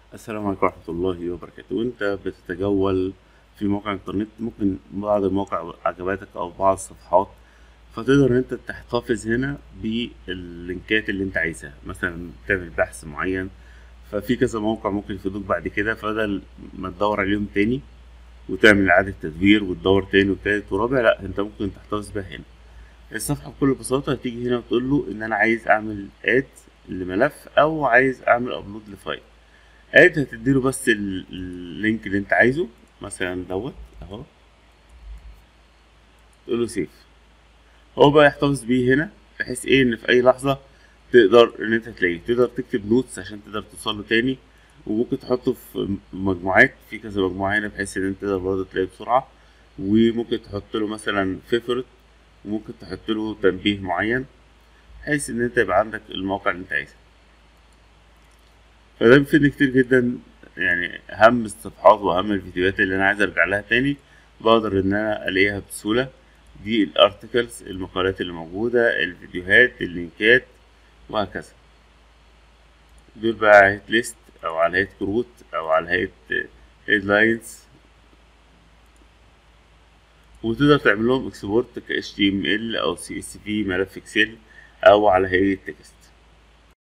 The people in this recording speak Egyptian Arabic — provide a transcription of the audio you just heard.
السلام عليكم ورحمة الله وبركاته وانت بتتجول في موقع انترنت ممكن بعض المواقع عجبتك او بعض الصفحات فتقدر ان انت تحتفظ هنا باللينكات اللي انت عايزها مثلا تعمل بحث معين ففي كذا موقع ممكن يفيدوك بعد كده فبدل ما تدور عليهم تاني وتعمل اعادة تدوير وتدور تاني وتالت ورابع لا انت ممكن تحتفظ بيها هنا الصفحة بكل بساطة هتيجي هنا وتقول له ان انا عايز اعمل اد لملف او عايز اعمل ابلود لفايل اد هتديله بس ال- اللينك اللي انت عايزه مثلا دوت اهو تقول له سيف هو بقى يحتفظ بيه هنا بحيث ايه ان في اي لحظة تقدر ان انت تلاقيه تقدر تكتب نوتس عشان تقدر توصل له تاني وممكن تحطه في مجموعات في كذا مجموعة هنا بحيث ان انت تقدر برضه تلاقيه بسرعة وممكن تحط له مثلا فيفورت وممكن تحط له تنبيه معين بحيث ان انت يبقى عندك الموقع اللي انت عايزه فده بيفيدني كتير جدا يعني اهم الصفحات واهم الفيديوهات اللي انا عايز ارجع لها تاني بقدر ان انا الاقيها بسهولة دي الارتكلز المقالات اللي موجودة الفيديوهات اللينكات وهكذا دول بقى على هيئة ليست او على هيئة كروت او على هيئة هيدلاينز وتقدر تعمل لهم اكسبورت ك HTML او CSV ملف اكسل او على هيئة تكست